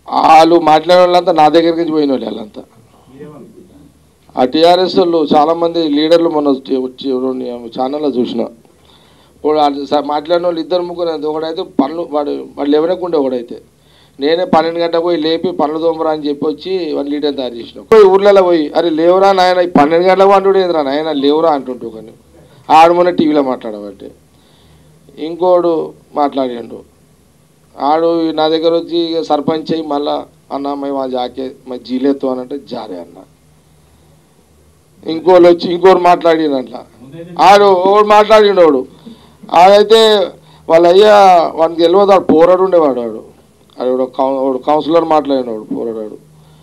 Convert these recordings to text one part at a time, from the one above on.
వాళ్ళు మాట్లాడే వాళ్ళంతా నా దగ్గరికి నుంచి పోయిన వాళ్ళు వాళ్ళంతా ఆ టీఆర్ఎస్ వాళ్ళు చాలామంది లీడర్లు మొన్న వచ్చి- వచ్చి రెండు ఛానల్లో చూసిన వాడు వాళ్ళు స- మాట్లాడిన వాళ్ళు ఇద్దరు ముగ్గురు అంతే. ఒకడైతే పనులు వాడు వాడు లేవనకుండే ఒకడైతే నేనే పన్నెండు గంటలకు పోయి లేపి పనులు తోమరా అని చెప్పి వచ్చి వాడు లీడర్ తయారు చేసిన పోయి ఊర్లలో పోయి అరే లేవురా నాయన ఈ పన్నెండు గంటలకు అంటుడు ఏంద్రా నాయన లేవురా అంటుంటూ కానీ ఆడు మొన్న టీవీలో మాట్లాడబట్టి ఇంకోడు మాట్లాడిండు ఆడు నా దగ్గర వచ్చి ఇక సర్పంచ్ అయ్యి మళ్ళా అన్న మేము ఆ జాకే మా జీలేతో అని అంటే జారే అన్న ఇంకోళ్ళు వచ్చి ఇంకోరు మాట్లాడినట్ల ఆడు ఓడు మాట్లాడిండు వాడు ఆడైతే వాళ్ళ అయ్యా వానికి తెలియదు వాడు పోరాడు ఉండేవాడు వాడు ఆడు ఒక కౌ- వాడు కౌన్సిలర్ మాట్లాడినవాడు పోరాడాడు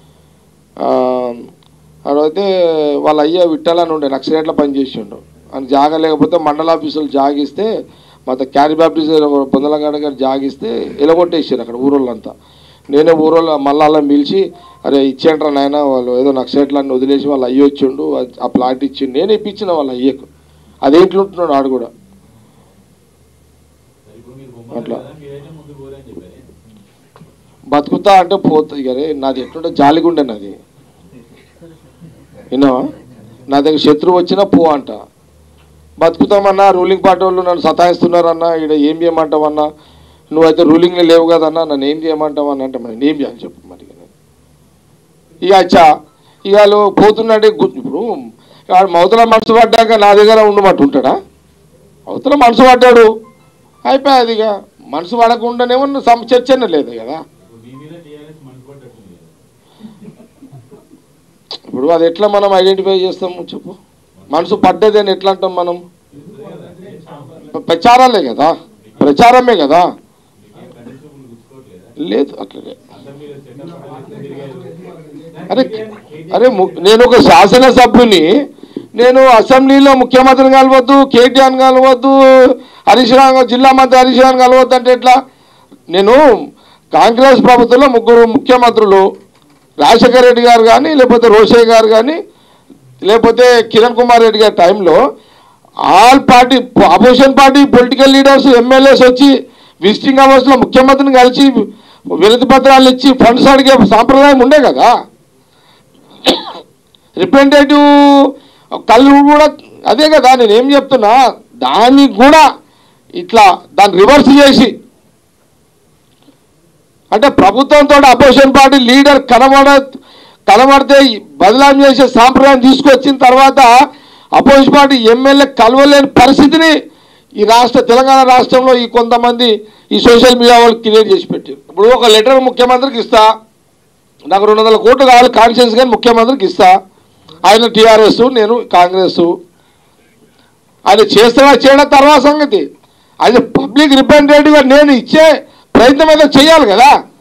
ఆడైతే వాళ్ళ అయ్య విట్టాలని ఉండే నక్సలైట్లో పనిచేసిండు అని జాగా లేకపోతే మండల ఆఫీసులు జాగిస్తే మొత్తం క్యారీ బ్యాప్టిస్ పొందలగాడ గారు జాగిస్తే ఎలగొట్టేసారు అక్కడ ఊరోళ్ళంతా నేనే ఊరోళ్ళ మళ్ళీ అలా పిలిచి అరే ఇచ్చేంట్రా నాయన వాళ్ళు ఏదో నక్సలైట్లన్నీ వదిలేసి వాళ్ళు అయ్యి వచ్చిండు అది- ఆ ప్లాట్ ఇచ్చిండు నేనే ఇప్పించిన వాళ్ళ అయ్యకు అదేంట్లో ఉంటున్నాడు ఆడు కూడా అట్లా. బతుకుతా అంటే పోతుంది కానీ నాది ఎట్లుంటే జాలిగుండే నాది విన్నావా నా దగ్గర శత్రువు వచ్చినా పో అంట బతుకుతామన్నా రూలింగ్ పార్టీ వాళ్ళు నన్ను సతాయిస్తున్నారన్నా ఇక్కడ ఏం చేయమంటావన్నా నువ్వైతే రూలింగ్లో లేవు కదన్నా నన్ను ఏం చేయమంటావు అని అంటే మరి ఏం చేయాలి చెప్పు మరి ఇక నేను. ఇక అచ్చా ఇక వాళ్ళు పోతున్నట్టే గు- ఇప్పుడు వాడు మౌతల మనసు పడ్డాక నా దగ్గర ఉండమంటు ఉంటాడా అవతల మనసు పడ్డాడు అయిపోయాది ఇక మనసు పడకుండానేమో సమ చర్చనే లేదు కదా ఇప్పుడు అది ఎట్లా మనం ఐడెంటిఫై చేస్తాము చెప్పు మనసు పడ్డది అని ఎట్లా అంటాం మనం ప్రచారాలే కదా ప్రచారమే కదా లేదు అట్లనే అరే అరే ము- నేను ఒక శాసనసభ్యుని నేను అసెంబ్లీలో ముఖ్యమంత్రిని కలవద్దు కేటీఆర్ కలవద్దు హరీష్ రావు జిల్లా మంత్రి హరీష్ రావు కలవద్దు అంటే ఎట్లా నేను కాంగ్రెస్ ప్రభుత్వంలో ముగ్గురు ముఖ్యమంత్రులు రాజశేఖర రెడ్డి గారు కానీ లేకపోతే రోషయ్య గారు కానీ లేకపోతే కిరణ్ కుమార్ రెడ్డి గారి టైంలో all party opposition party political leaders MLAs వచ్చి విజిటింగ్ అవర్స్లో ముఖ్యమంత్రిని కలిసి వినతి పత్రాలు ఇచ్చి ఫండ్స్ అడిగే సాంప్రదాయం ఉండే కదా రిప్రజెంటేటివ్ కళ్ళు కూడా అదే కదా నేను ఏం చెప్తున్నా దాన్ని కూడా ఇట్లా దాన్ని రివర్స్ చేసి అంటే ప్రభుత్వంతో అపోజిషన్ పార్టీ లీడర్ కనబడ కనబడితే బదలాం చేసే సాంప్రదాయం తీసుకొచ్చిన తర్వాత అపోజిషన్ పార్టీ ఎమ్మెల్యే కలవలేని పరిస్థితిని ఈ రాష్ట్ర తెలంగాణ రాష్ట్రంలో ఈ కొంతమంది ఈ సోషల్ మీడియా వాళ్ళు క్రియేట్ చేసి పెట్టారు ఇప్పుడు ఒక లెటర్ ముఖ్యమంత్రికి ఇస్తా నాకు రెండు వందల కోట్లు కావాలి కాన్షియన్స్ కానీ ముఖ్యమంత్రికి ఇస్తా ఆయన టీఆర్ఎస్ నేను కాంగ్రెస్ ఆయన చేస్తాడా చేయడం తర్వాత సంగతి అది పబ్లిక్ రిప్రజెంటేటివ్గా నేను ఇచ్చే ప్రయత్నం ఏదో చేయాలి కదా